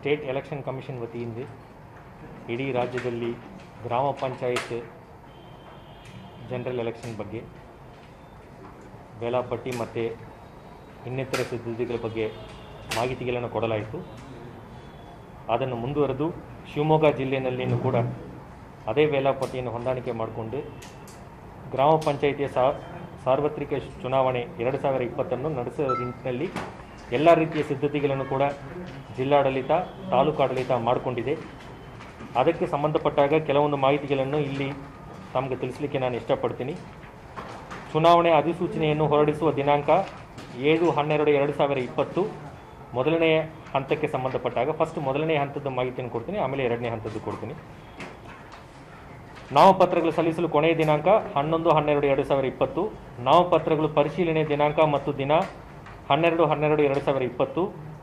state election commission ವತಿಯಿಂದ ಇಡೀ ರಾಜ್ಯದಲ್ಲಿ ಗ್ರಾಮ ಪಂಚಾಯತ್ ಜನರಲ್ ಎಲೆಕ್ಷನ್ ಬಗ್ಗೆ ವೇಳಾಪಟ್ಟಿ ಮತ್ತು ಇನ್ನಿತರ ಸಿದ್ಧತೆಗಳ ಬಗ್ಗೆ ಮಾಹಿತಿಗಳನ್ನು ಕೊಡಲಾಯಿತು ಅದನ್ನು ಮುಂದುವರೆದು ಶಿವಮೊಗ್ಗ ಜಿಲ್ಲೆಯಲ್ಲಿಯೂ ಕೂಡ ಅದೇ ವೇಳಾಪಟ್ಟಿಯನ್ನು ಹೊಂದಾಣಿಕೆ ಮಾಡಿಕೊಂಡು ಗ್ರಾಮ ಪಂಚಾಯಿತಿಯ ಸಾ ಸಾರ್ವತ್ರಿಕ ಚುನಾವಣೆ ಎರಡು ಸಾವಿರ ಇಪ್ಪತ್ತನ್ನು ನಡೆಸುವ ನಿಟ್ಟಿನಲ್ಲಿ ಎಲ್ಲ ರೀತಿಯ ಸಿದ್ಧತೆಗಳನ್ನು ಕೂಡ ಜಿಲ್ಲಾಡಳಿತ ತಾಲೂಕು ಆಡಳಿತ ಮಾಡಿಕೊಂಡಿದೆ ಅದಕ್ಕೆ ಸಂಬಂಧಪಟ್ಟಾಗ ಕೆಲವೊಂದು ಮಾಹಿತಿಗಳನ್ನು ಇಲ್ಲಿ ತಮಗೆ ತಿಳಿಸಲಿಕ್ಕೆ ನಾನು ಇಷ್ಟಪಡ್ತೀನಿ ಚುನಾವಣೆ ಅಧಿಸೂಚನೆಯನ್ನು ಹೊರಡಿಸುವ ದಿನಾಂಕ ಏಳು ಹನ್ನೆರಡು ಎರಡು ಸಾವಿರ ಇಪ್ಪತ್ತು ಮೊದಲನೆಯ ಹಂತಕ್ಕೆ ಸಂಬಂಧಪಟ್ಟಾಗ ಫಸ್ಟ್ ಮೊದಲನೇ ಹಂತದ ಮಾಹಿತಿಯನ್ನು ಕೊಡ್ತೀನಿ ಆಮೇಲೆ ಎರಡನೇ ಹಂತದ್ದು ಕೊಡ್ತೀನಿ ನಾಮಪತ್ರಗಳು ಸಲ್ಲಿಸಲು ಕೊನೆಯ ದಿನಾಂಕ ಹನ್ನೊಂದು ಹನ್ನೆರಡು ಎರಡು ಸಾವಿರ ಇಪ್ಪತ್ತು ನಾಮಪತ್ರಗಳು ಪರಿಶೀಲನೆ ದಿನಾಂಕ ಮತ್ತು ದಿನ ಹನ್ನೆರಡು ಹನ್ನೆರಡು ಎರಡು ಸಾವಿರ ಇಪ್ಪತ್ತು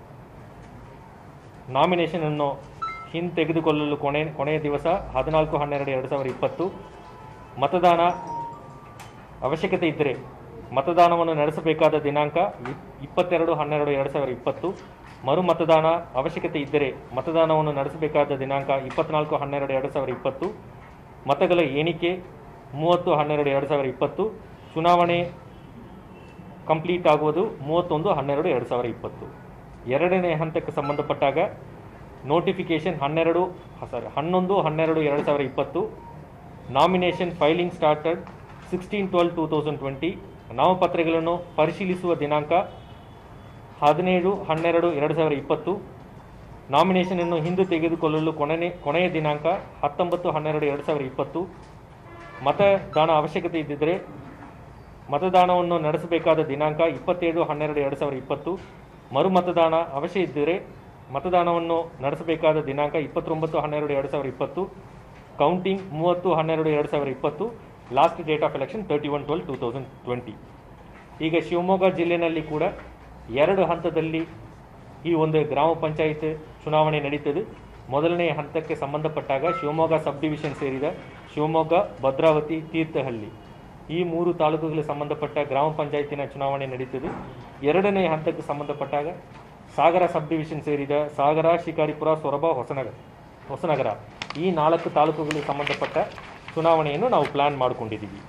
ನಾಮಿನೇಷನ್ ಅನ್ನು ಹಿಂತೆಗೆದುಕೊಳ್ಳಲು ಕೊನೆ ಕೊನೆಯ ದಿವಸ ಹದಿನಾಲ್ಕು ಹನ್ನೆರಡು ಎರಡು ಸಾವಿರ ಇಪ್ಪತ್ತು ಮತದಾನ ಅವಶ್ಯಕತೆ ಇದ್ದರೆ ಮತದಾನವನ್ನು ನಡೆಸಬೇಕಾದ ದಿನಾಂಕ ಇಪ್- ಇಪ್ಪತ್ತೆರಡು ಹನ್ನೆರಡು ಎರಡು ಸಾವಿರ ಇಪ್ಪತ್ತು ಮರು ಮತದಾನ ಅವಶ್ಯಕತೆ ಇದ್ದರೆ ಮತದಾನವನ್ನು ನಡೆಸಬೇಕಾದ ದಿನಾಂಕ ಇಪ್ಪತ್ನಾಲ್ಕು ಹನ್ನೆರಡು ಎರಡು ಸಾವಿರ ಇಪ್ಪತ್ತು ಮತಗಳ ಎಣಿಕೆ ಮೂವತ್ತು ಹನ್ನೆರಡು ಎರಡು ಸಾವಿರ ಇಪ್ಪತ್ತು ಚುನಾವಣೆ ಕಂಪ್ಲೀಟ್ ಆಗುವುದು ಮೂವತ್ತೊಂದು ಹನ್ನೆರಡು ಎರಡು ಸಾವಿರ ಇಪ್ಪತ್ತು ಎರಡನೇ ಹಂತಕ್ಕೆ ಸಂಬಂಧಪಟ್ಟಾಗ ನೋಟಿಫಿಕೇಷನ್ ಹನ್ನೆರಡು ಸಾರಿ ಹನ್ನೊಂದು ಹನ್ನೆರಡು ಎರಡು ಸಾವಿರ ಇಪ್ಪತ್ತು nomination filing started sixteen twelve two thousand twenty ನಾಮಪತ್ರಗಳನ್ನು ಪರಿಶೀಲಿಸುವ ದಿನಾಂಕ ಹದಿನೇಳು ಹನ್ನೆರಡು ಎರಡು ಸಾವಿರ ಇಪ್ಪತ್ತು ನಾಮಿನೇಷನನ್ನು ಹಿಂದೆ ತೆಗೆದುಕೊಳ್ಳಲು ಕೊನೆಯ ಕೊನೆಯ ದಿನಾಂಕ ಹತ್ತೊಂಬತ್ತು ಹನ್ನೆರಡು ಎರಡು ಸಾವಿರ ಇಪ್ಪತ್ತು ಮತದಾನ ಅವಶ್ಯಕತೆ ಇದ್ದಿದ್ದರೆ ಮತದಾನವನ್ನು ನಡೆಸಬೇಕಾದ ದಿನಾಂಕ ಇಪ್ಪತ್ತೇಳು ಹನ್ನೆರಡು ಎರಡು ಸಾವಿರ ಇಪ್ಪತ್ತು ಮರು ಮತದಾನ ಅವಶ್ಯ ಇದ್ದರೆ ಮತದಾನವನ್ನು ನಡೆಸಬೇಕಾದ ದಿನಾಂಕ ಇಪ್ಪತ್ತೊಂಬತ್ತು ಹನ್ನೆರಡು ಎರಡು ಸಾವಿರ ಇಪ್ಪತ್ತು ಕೌಂಟಿಂಗ್ ಮೂವತ್ತು ಹನ್ನೆರಡು ಎರಡು ಸಾವಿರ ಇಪ್ಪತ್ತು last date of election thirty one twelve two thousand twenty ಈಗ ಶಿವಮೊಗ್ಗ ಜಿಲ್ಲೆಯಲ್ಲಿ ಕೂಡ ಎರಡು ಹಂತದಲ್ಲಿ ಈ ಒಂದು ಗ್ರಾಮ ಪಂಚಾಯತ್ ಚುನಾವಣೆ ನಡೀತದೆ ಮೊದಲನೇ ಹಂತಕ್ಕೆ ಸಂಬಂಧಪಟ್ಟಾಗ ಶಿವಮೊಗ್ಗ ಸಬ್ ಡಿವಿಷನ್ ಸೇರಿದ ಶಿವಮೊಗ್ಗ ಭದ್ರಾವತಿ ತೀರ್ಥಹಳ್ಳಿ ಈ ಮೂರು ತಾಲೂಕುಗಳಿಗೆ ಸಂಬಂಧಪಟ್ಟ ಗ್ರಾಮ ಪಂಚಾಯತಿನ ಚುನಾವಣೆ ನಡೀತದೆ ಎರಡನೇ ಹಂತಕ್ಕೆ ಸಂಬಂಧಪಟ್ಟಾಗ ಸಾಗರ ಸಬ್ ಡಿವಿಷನ್ ಸೇರಿದ ಸಾಗರ ಶಿಕಾರಿಪುರ ಸೊರಬ ಹೊಸನಗರ ಹೊಸನಗರ ಈ ನಾಲ್ಕು ತಾಲೂಕುಗಳಿಗೆ ಸಂಬಂಧಪಟ್ಟ ಚುನಾವಣೆಯನ್ನು ನಾವು ಪ್ಲಾನ್ ಮಾಡಿಕೊಂಡಿದ್ದೀವಿ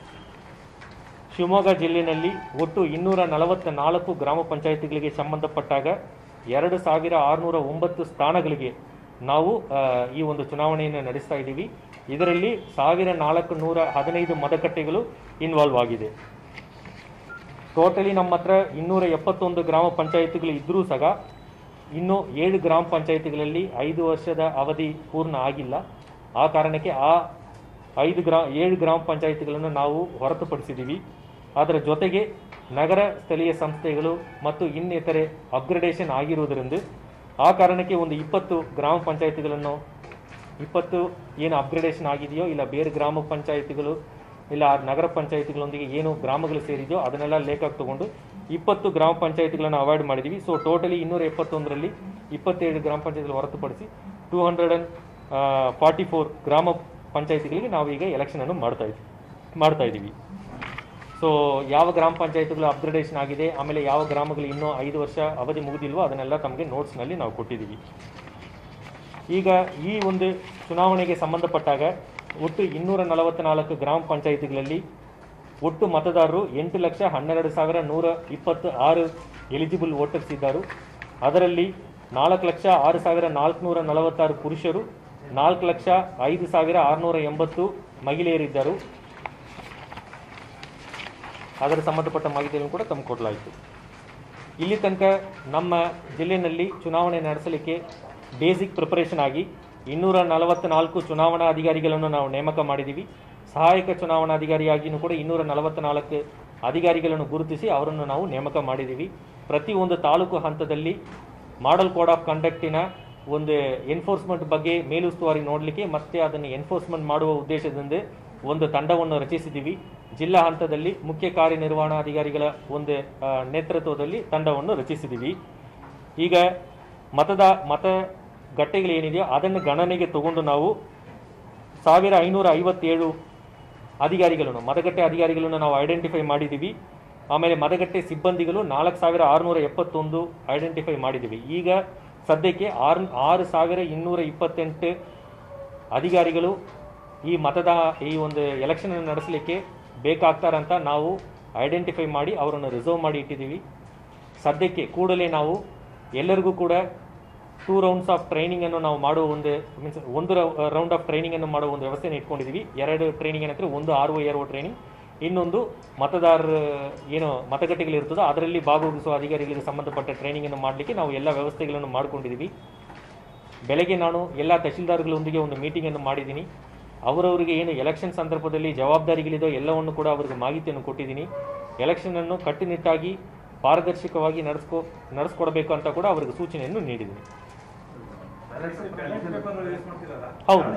ಶಿವಮೊಗ್ಗ ಜಿಲ್ಲೆಯಲ್ಲಿ ಒಟ್ಟು ಇನ್ನೂರ ನಲವತ್ತ ನಾಲ್ಕು ಗ್ರಾಮ ಪಂಚಾಯತಿಗಳಿಗೆ ಸಂಬಂಧಪಟ್ಟಾಗ ಎರಡು ಸಾವಿರ ಆರುನೂರ ಒಂಬತ್ತು ಸ್ಥಾನಗಳಿಗೆ ನಾವು ಆ, ಈ ಒಂದು ಚುನಾವಣೆಯನ್ನು ನಡೆಸ್ತಾ ಇದ್ದೀವಿ ಇದರಲ್ಲಿ ಸಾವಿರ ನಾಲ್ಕು ನೂರ ಹದಿನೈದು ಮತಗಟ್ಟೆಗಳು ಇನ್ವಾಲ್ವ್ ಆಗಿದೆ ಟೋಟಲಿ ನಮ್ಮ ಹತ್ರ ಇನ್ನೂರ ಎಪ್ಪತ್ತೊಂದು ಗ್ರಾಮ ಪಂಚಾಯತಿಗಳು ಇದ್ದರೂ ಸಹ ಇನ್ನೂ ಏಳು ಗ್ರಾಮ ಪಂಚಾಯತಿಗಳಲ್ಲಿ ಐದು ವರ್ಷದ ಅವಧಿ ಪೂರ್ಣ ಆಗಿಲ್ಲ ಆ ಕಾರಣಕ್ಕೆ ಆ ಐದು ಗ್ರಾ ಏಳು ಗ್ರಾಮ ಪಂಚಾಯತಿಗಳನ್ನು ನಾವು ಹೊರತುಪಡಿಸಿದ್ದೀವಿ ಅದರ ಜೊತೆಗೆ ನಗರ ಸ್ಥಳೀಯ ಸಂಸ್ಥೆಗಳು ಮತ್ತು ಇನ್ನಿತರೆ ಅಪ್ಗ್ರೇಡೇಷನ್ ಆಗಿರುವುದರಿಂದ ಆ ಕಾರಣಕ್ಕೆ ಒಂದು ಇಪ್ಪತ್ತು ಗ್ರಾಮ ಪಂಚಾಯತಿಗಳನ್ನು ಇಪ್ಪತ್ತು ಏನು ಅಪ್ಗ್ರೇಡೇಷನ್ ಆಗಿದೆಯೋ ಇಲ್ಲ ಬೇರೆ ಗ್ರಾಮ ಪಂಚಾಯತಿಗಳು ಇಲ್ಲ ಆ ನಗರ ಪಂಚಾಯತಿಗಳೊಂದಿಗೆ ಏನು ಗ್ರಾಮಗಳು ಸೇರಿದೆಯೋ ಅದನ್ನೆಲ್ಲ ಲೆಕ್ಕಕ್ಕೆ ತಗೊಂಡು ಇಪ್ಪತ್ತು ಗ್ರಾಮ ಪಂಚಾಯತಿಗಳನ್ನು ಅವಾಯ್ಡ್ ಮಾಡಿದ್ದೀವಿ ಸೊ ಟೋಟಲಿ ಇನ್ನೂರ ಎಪ್ಪತ್ತೊಂದರಲ್ಲಿ ಇಪ್ಪತ್ತೇಳು ಗ್ರಾಮ ಪಂಚಾಯತಿಗಳು ಹೊರತುಪಡಿಸಿ two hundred and forty four ಗ್ರಾಮ ಪಂಚಾಯತಿಗಳಿಗೆ ನಾವು ಈಗ ಎಲೆಕ್ಷನನ್ನು ಮಾಡ್ತಾ ಇದ್ದೀವಿ ಮಾಡ್ತಾ ಇದ್ದೀವಿ ಸೊ ಯಾವ ಗ್ರಾಮ ಪಂಚಾಯತಿಗಳು ಅಪ್ಗ್ರೇಡೇಷನ್ ಆಗಿದೆ ಆಮೇಲೆ ಯಾವ ಗ್ರಾಮಗಳು ಇನ್ನೂ ಐದು ವರ್ಷ ಅವಧಿ ಮುಗಿದಿಲ್ವೋ ಅದನ್ನೆಲ್ಲ ತಮಗೆ ನೋಟ್ಸ್ನಲ್ಲಿ ನಾವು ಕೊಟ್ಟಿದ್ದೀವಿ ಈಗ ಈ ಒಂದು ಚುನಾವಣೆಗೆ ಸಂಬಂಧಪಟ್ಟಾಗ ಒಟ್ಟು ಇನ್ನೂರ ನಲವತ್ತ್ನಾಲ್ಕು ಗ್ರಾಮ ಪಂಚಾಯಿತಿಗಳಲ್ಲಿ ಒಟ್ಟು ಮತದಾರರು ಎಂಟು ಲಕ್ಷ ಹನ್ನೆರಡು ಸಾವಿರ ನೂರ ಇಪ್ಪತ್ತು ಆರು ಎಲಿಜಿಬಲ್ ವೋಟರ್ಸ್ ಇದ್ದರು ಅದರಲ್ಲಿ ನಾಲ್ಕು ಲಕ್ಷ ಆರು ಸಾವಿರ ನಾಲ್ಕುನೂರ ನಲವತ್ತಾರು ಪುರುಷರು ನಾಲ್ಕು ಲಕ್ಷ ಐದು ಸಾವಿರ ಆರುನೂರ ಎಂಬತ್ತು ಮಹಿಳೆಯರಿದ್ದರು ಅದರ ಸಂಬಂಧಪಟ್ಟ ಮಾಹಿತಿಯನ್ನು ಕೂಡ ತಮಗೆ ಕೊಡಲಾಯಿತು ಇಲ್ಲಿ ತನಕ ನಮ್ಮ ಜಿಲ್ಲೆಯಲ್ಲಿ ಚುನಾವಣೆ ನಡೆಸಲಿಕ್ಕೆ ಬೇಸಿಕ್ ಪ್ರಿಪರೇಷನ್ ಆಗಿ ಇನ್ನೂರ ನಲವತ್ತ್ನಾಲ್ಕು ಚುನಾವಣಾ ಅಧಿಕಾರಿಗಳನ್ನು ನಾವು ನೇಮಕ ಮಾಡಿದ್ದೀವಿ ಸಹಾಯಕ ಚುನಾವಣಾಧಿಕಾರಿಯಾಗಿಯೂ ಕೂಡ ಇನ್ನೂರ ನಲವತ್ತ್ನಾಲ್ಕು ಅಧಿಕಾರಿಗಳನ್ನು ಗುರುತಿಸಿ ಅವರನ್ನು ನಾವು ನೇಮಕ ಮಾಡಿದ್ದೀವಿ ಪ್ರತಿ ಒಂದು ತಾಲೂಕು ಹಂತದಲ್ಲಿ ಮಾಡಲ್ ಕೋಡ್ ಆಫ್ ಕಂಡಕ್ಟಿನ ಒಂದು ಎನ್ಫೋರ್ಸ್ಮೆಂಟ್ ಬಗ್ಗೆ ಮೇಲುಸ್ತುವಾರಿ ನೋಡಲಿಕ್ಕೆ ಮತ್ತೆ ಅದನ್ನು ಎನ್ಫೋರ್ಸ್ಮೆಂಟ್ ಮಾಡುವ ಉದ್ದೇಶದಿಂದ ಒಂದು ತಂಡವನ್ನು ರಚಿಸಿದ್ದೀವಿ ಜಿಲ್ಲಾ ಹಂತದಲ್ಲಿ ಮುಖ್ಯ ಕಾರ್ಯನಿರ್ವಹಣಾಧಿಕಾರಿಗಳ ಒಂದು ಆ, ನೇತೃತ್ವದಲ್ಲಿ ತಂಡವನ್ನು ರಚಿಸಿದ್ದೀವಿ ಈಗ ಮತದ ಮತಗಟ್ಟೆಗಳೇನಿದೆಯೋ ಅದನ್ನು ಗಣನೆಗೆ ತಗೊಂಡು ನಾವು ಸಾವಿರ ಐನೂರ ಐವತ್ತೇಳು ಅಧಿಕಾರಿಗಳನ್ನು ಮತಗಟ್ಟೆ ಅಧಿಕಾರಿಗಳನ್ನು ನಾವು ಐಡೆಂಟಿಫೈ ಮಾಡಿದ್ದೀವಿ ಆಮೇಲೆ ಮತಗಟ್ಟೆ ಸಿಬ್ಬಂದಿಗಳು ನಾಲ್ಕು ಸಾವಿರ ಆರುನೂರ ಎಪ್ಪತ್ತೊಂದು ಐಡೆಂಟಿಫೈ ಮಾಡಿದ್ದೀವಿ ಈಗ ಸದ್ಯಕ್ಕೆ ಆರು ಆರು ಸಾವಿರ ಇನ್ನೂರ ಇಪ್ಪತ್ತೆಂಟು ಅಧಿಕಾರಿಗಳು ಈ ಮತದಾ ಈ ಒಂದು ಎಲೆಕ್ಷನ್ ನಡೆಸಲಿಕ್ಕೆ ಬೇಕಾಗ್ತಾರಂತ ನಾವು ಐಡೆಂಟಿಫೈ ಮಾಡಿ ಅವರನ್ನು ರಿಸರ್ವ್ ಮಾಡಿ ಇಟ್ಟಿದ್ದೀವಿ ಸದ್ಯಕ್ಕೆ ಕೂಡಲೇ ನಾವು ಎಲ್ಲರಿಗೂ ಕೂಡ ಟೂ ರೌಂಡ್ಸ್ ಆಫ್ ಟ್ರೈನಿಂಗನ್ನು ನಾವು ಮಾಡುವ ಒಂದು ಮೀನ್ಸ್ ಒಂದು ರೌಂಡ್ ಆಫ್ ಟ್ರೈನಿಂಗನ್ನು ಮಾಡುವ ಒಂದು ವ್ಯವಸ್ಥೆನ ಇಟ್ಕೊಂಡಿದ್ದೀವಿ ಎರಡು ಟ್ರೈನಿಂಗ್ ಏನಂದರೆ ಒಂದು R O A R O training ಇನ್ನೊಂದು ಮತದಾರರ ಏನು ಮತಗಟ್ಟೆಗಳಿರ್ತದೋ ಅದರಲ್ಲಿ ಭಾಗವಹಿಸುವ ಅಧಿಕಾರಿಗಳಿಗೆ ಸಂಬಂಧಪಟ್ಟ ಟ್ರೈನಿಂಗನ್ನು ಮಾಡಲಿಕ್ಕೆ ನಾವು ಎಲ್ಲ ವ್ಯವಸ್ಥೆಗಳನ್ನು ಮಾಡಿಕೊಂಡಿದ್ದೀವಿ ಬೆಳಗ್ಗೆ ನಾನು ಎಲ್ಲ ತಹಶೀಲ್ದಾರ್ಗಳೊಂದಿಗೆ ಒಂದು ಮೀಟಿಂಗನ್ನು ಮಾಡಿದ್ದೀನಿ ಅವರವರಿಗೆ ಏನು ಎಲೆಕ್ಷನ್ ಸಂದರ್ಭದಲ್ಲಿ ಜವಾಬ್ದಾರಿಗಳಿದೋ ಎಲ್ಲವನ್ನು ಕೂಡ ಅವರಿಗೆ ಮಾಹಿತಿಯನ್ನು ಕೊಟ್ಟಿದ್ದೀನಿ ಎಲೆಕ್ಷನನ್ನು ಕಟ್ಟುನಿಟ್ಟಾಗಿ ಪಾರದರ್ಶಕವಾಗಿ ನಡೆಸ್ಕೊ ನಡೆಸ್ಕೊಡ್ಬೇಕು ಅಂತ ಕೂಡ ಅವರಿಗೆ ಸೂಚನೆಯನ್ನು ನೀಡಿದ್ದೀನಿ ಹೌದು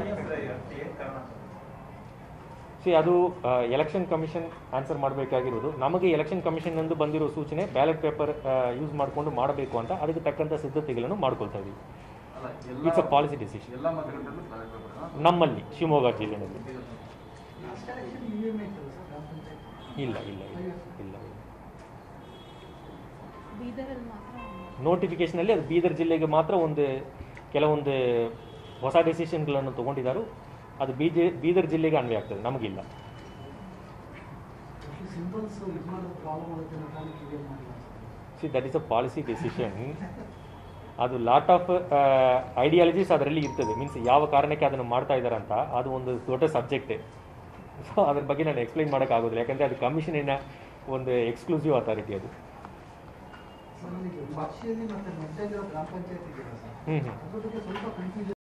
ಸಿ ಅದು ಎಲೆಕ್ಷನ್ ಕಮಿಷನ್ ಆನ್ಸರ್ ಮಾಡಬೇಕಾಗಿರೋದು ನಮಗೆ ಎಲೆಕ್ಷನ್ ಕಮಿಷನ್ನಿಂದ ಬಂದಿರೋ ಸೂಚನೆ ಬ್ಯಾಲೆಟ್ ಪೇಪರ್ ಯೂಸ್ ಮಾಡಿಕೊಂಡು ಮಾಡಬೇಕು ಅಂತ ಅದಕ್ಕೆ ತಕ್ಕಂಥ ಸಿದ್ಧತೆಗಳನ್ನು ಮಾಡ್ಕೊಳ್ತಾ ಇದ್ದೀವಿ ಅಲ್ಲ ಇಟ್ಸ್ ಅ ಎಲ್ಲ ಪಾಲಿಸಿ ಡಿಸಿಷನ್ ಎಲ್ಲ ಮತಗಟ್ಟೆಯಲ್ಲೂ ಬ್ಯಾಲೆಟ್ ಪೇಪರ್ ನಮ್ಮಲ್ಲಿ ಶಿವಮೊಗ್ಗ ಜಿಲ್ಲೆಯಲ್ಲಿ ಲಾಸ್ಟ್ ಎಲೆಕ್ಷನ್ ಇವಿಎಂ ಇತ್ತಲ್ಲ ಸರ್ ಗ್ರಾಮ ಪಂಚಾಯತ್ ಇಲ್ಲ ಇಲ್ಲ ಇಲ್ಲ ಇಲ್ಲ ಬೀದರಲ್ಲಿ ಮಾತ್ರ ನೋಟಿಫಿಕೇಶನಲ್ಲಿ ಅದು ಬೀದರ್ ಜಿಲ್ಲೆಗೆ ಮಾತ್ರ ಒಂದು ಕೆಲವೊಂದು ಹೊಸ ಡೆಸಿಷನ್ಗಳನ್ನು ತೊಗೊಂಡಿದ್ದಾರೆ ಅದು ಬೀಜೆ ಬೀದರ್ ಜಿಲ್ಲೆಗೆ ಅನ್ವಯ ಆಗ್ತದೆ ನಮಗಿಲ್ಲ ಸಿಂಪಲ್ಸ್ ಇದು ಮಾಡೋದು ಪ್ರಾಬ್ಲಮ್ ಆಗುತ್ತೆ ಅನ್ನೋ ಕಾರಣಕ್ಕೆ ಇವಿಎಂ ಮಾಡಿಲ್ಲ sir see that is a policy decision ಅದು ಲಾಟ್ ಆಫ್ ಐಡಿಯಾಲಜೀಸ್ ಅದರಲ್ಲಿ ಇರ್ತದೆ ಮೀನ್ಸ್ ಯಾವ ಕಾರಣಕ್ಕೆ ಅದನ್ನು ಮಾಡ್ತಾ ಇದ್ದಾರೆ ಅಂತ ಅದು ಒಂದು ದೊಡ್ಡ ಸಬ್ಜೆಕ್ಟ್ ಸೊ ಅದ್ರ ಬಗ್ಗೆ ನಾನು ಎಕ್ಸ್ಪ್ಲೈನ್ ಮಾಡೋಕ್ಕಾಗೋದಿಲ್ಲ ಯಾಕಂದರೆ ಅದು ಕಮಿಷನಿನ ಒಂದು ಎಕ್ಸ್ಕ್ಲೂಸಿವ್ ಅಥಾರಿಟಿ ಅದು ಸರ್ ನನಗೆ ಭಾಷೆಯಲ್ಲಿ ಮತ್ತೆ ಮಧ್ಯಗಿರೋ ಗ್ರಾಮ ಪಂಚಾಯತ್ ಇದೆಯಲ್ಲ ಸರ್ ಹ್ಞೂ ಹ್ಞೂ ಅದ್ರ ಬಗ್ಗೆ ಸ್ವಲ್ಪ ಕನ್ಫ್ಯೂಷನ್